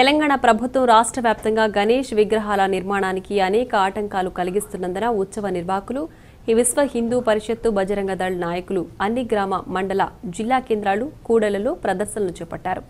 తెలంగాణ ప్రభుత్వం రాష్ట్ర వ్యాప్తంగా గణేష్ విగ్రహాల నిర్మాణానికి అనేక ఆటంకాలు కలిగిస్తున్నందున ఉత్సవ నిర్వాహకులు ఈ విశ్వ హిందూ పరిషత్తు బజరంగ దళ్ నాయకులు అన్ని గ్రామ మండల జిల్లా కేంద్రాలు కూడలలో ప్రదర్శనలు చేపట్టారు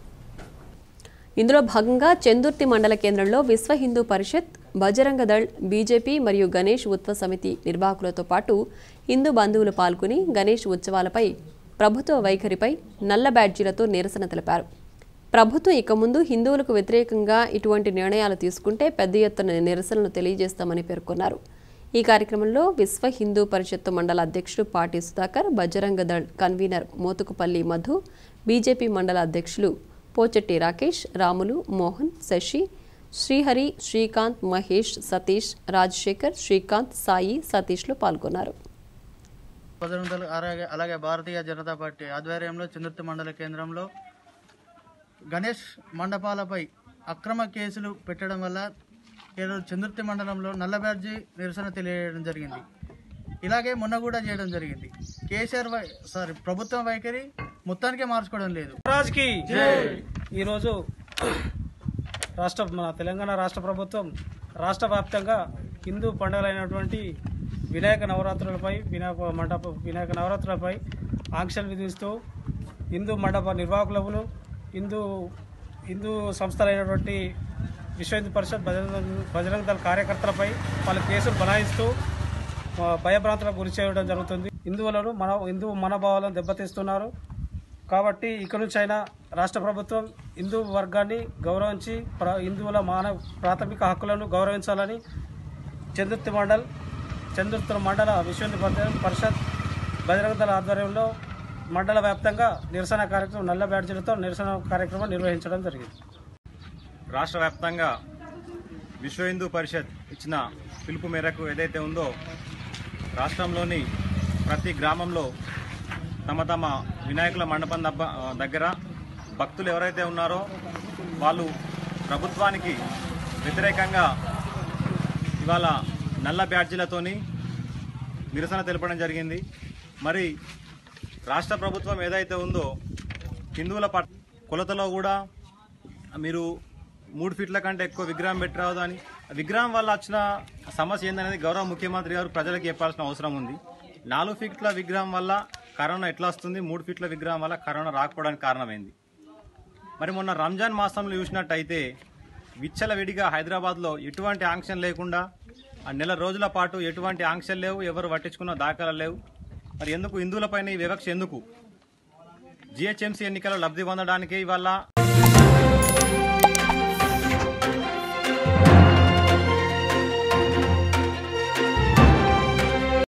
ఇందులో భాగంగా చందుర్తి మండల కేంద్రంలో విశ్వ హిందూ పరిషత్ బజరంగ దళ్ బీజేపీ మరియు గణేష్ ఉత్సవ సమితి నిర్వాహకులతో పాటు హిందూ బంధువులు పాల్గొని గణేష్ ఉత్సవాలపై ప్రభుత్వ వైఖరిపై నల్ల బ్యాడ్జీలతో నిరసన తెలిపారు ప్రభుత్వం ఇక ముందు హిందువులకు వ్యతిరేకంగా ఇటువంటి నిర్ణయాలు తీసుకుంటే పెద్ద ఎత్తున నిరసనలు తెలియజేస్తామని పేర్కొన్నారు ఈ కార్యక్రమంలో విశ్వ హిందూ పరిషత్తు మండల అధ్యక్షుడు పాటి సుధాకర్ బజరంగ దళ్ కన్వీనర్ మోతుకుపల్లి మధు బీజేపీ మండల అధ్యక్షులు పోచెట్టి రాకేష్ రాములు మోహన్ శశి శ్రీహరి శ్రీకాంత్ మహేష్ సతీష్ రాజశేఖర్ శ్రీకాంత్ సాయి సతీష్లు పాల్గొన్నారు బజరంగ దళ్ అలాగే అలాగే భారతీయ జనతా పార్టీ ఆధ్వర్యంలో చంద్రుతి మండల కేంద్రంలో గణేష్ మండపాలపై అక్రమ కేసులు పెట్టడం వల్ల ఈరోజు చంద్రుతి మండలంలో నల్ల బ్యాడ్జీ నిరసన తెలియజేయడం జరిగింది ఇలాగే మొన్న కూడా చేయడం జరిగింది కేసీఆర్ వై సారీ ప్రభుత్వం వైఖరి మొత్తానికే మార్చుకోవడం లేదు రాజ్కి ఈరోజు రాష్ట్ర మన తెలంగాణ రాష్ట్ర ప్రభుత్వం రాష్ట్ర వ్యాప్తంగా హిందూ పండుగలైనటువంటి వినాయక నవరాత్రులపై వినాయక మండప వినాయక నవరాత్రులపై ఆంక్షలు విధిస్తూ హిందూ మండప నిర్వాహకులను హిందూ హిందూ సంస్థలైనటువంటి విశ్వ హిందూ పరిషత్ బజరంగ బజరంగ దళ కార్యకర్తలపై వాళ్ళ కేసులు బనాయిస్తూ ఆ, భయభ్రాంతులకు గురి చేయడం జరుగుతుంది హిందువులను మన హిందూ మనోభావాలను దెబ్బతీస్తున్నారు కాబట్టి ఇక నుంచి అయినా రాష్ట్ర ప్రభుత్వం హిందూ వర్గాన్ని గౌరవించి ప్ర హిందువుల మానవ ప్రాథమిక హక్కులను గౌరవించాలని చంద్రుత్తి మండల్ చంద్రుత్తుల మండల విశ్వ హిందూ పరి- పరిషత్ బజరంగ దళ ఆధ్వర్యంలో మండల వ్యాప్తంగా నిరసన కార్యక్రమం నల్ల బ్యాడ్జీలతో నిరసన కార్యక్రమం నిర్వహించడం జరిగింది రాష్ట్ర వ్యాప్తంగా విశ్వ హిందూ పరిషత్ ఇచ్చిన పిలుపు మేరకు ఏదైతే ఉందో రాష్ట్రంలోని ప్రతి గ్రామంలో తమ తమ వినాయకుల మండపం దబ్బ దగ్గర భక్తులు ఎవరైతే ఉన్నారో వాళ్ళు ప్రభుత్వానికి వ్యతిరేకంగా ఇవాళ నల్ల బ్యాడ్జీలతోని నిరసన తెలపడం జరిగింది మరి రాష్ట్ర ప్రభుత్వం ఏదైతే ఉందో హిందువుల పట్ కొలతలో కూడా మీరు మూడు ఫీట్ల కంటే ఎక్కువ విగ్రహం పెట్టరాదు అని ఆ విగ్రహం వల్ల వచ్చిన సమస్య ఏందనేది గౌరవ ముఖ్యమంత్రి గారు ప్రజలకు చెప్పాల్సిన అవసరం ఉంది నాలుగు ఫీట్ల విగ్రహం వల్ల కరోనా ఎట్లా వస్తుంది మూడు ఫీట్ల విగ్రహం వల్ల కరోనా రాకపోవడానికి కారణమైంది మరి మొన్న రంజాన్ మాసంలో చూసినట్టయితే విచ్చలవిడిగా హైదరాబాద్లో ఎటువంటి ఆంక్షలు లేకుండా ఆ నెల రోజుల పాటు ఎటువంటి ఆంక్షలు లేవు ఎవరు పట్టించుకున్న దాఖలాలు లేవు మరి ఎందుకు హిందువులపైన ఈ వివక్ష ఎందుకు జిహెచ్ఎంసీ ఎన్నికల లబ్ధి పొందడానికి ఇవాళ